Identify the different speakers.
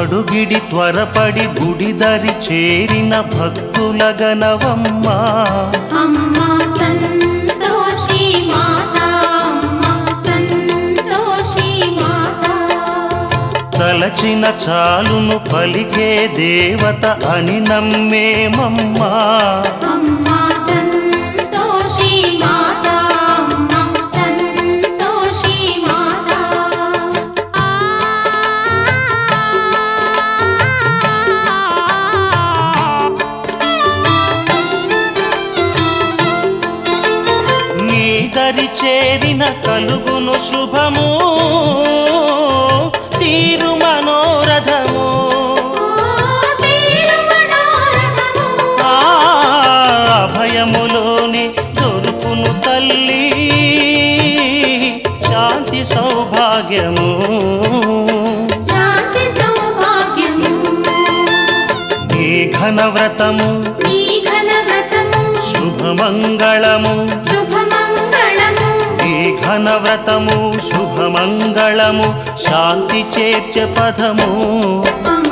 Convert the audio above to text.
Speaker 1: అడుగిడి త్వరపడి గుడిదరి చేరిన భక్తుల గణవమ్మా
Speaker 2: అమ్మా సంతోషి మాతా అమ్మా సంతోషి మాతా
Speaker 1: తలచిన చాలును పలికే దేవత అని నమ్మేమమ్మా
Speaker 2: అమ్మా సంతోషి మాతా అమ్మా సంతోషి మాతా
Speaker 1: నీ దరి చేరిన కలుగును శుభము తీరు మనోరథము ఆ అభయములోనే దొరుకును తల్లి శాంతి సౌభాగ్యము
Speaker 2: శాంతి సౌభాగ్యము
Speaker 1: నీ ఘన వ్రతము
Speaker 2: నీ ఘన వ్రతము
Speaker 1: శుభమంగళము
Speaker 2: శుభమంగళము
Speaker 1: ఈ ఘన వ్రతము శుభమంగళము శాంతి చేర్చే పదము
Speaker 2: అమ్మ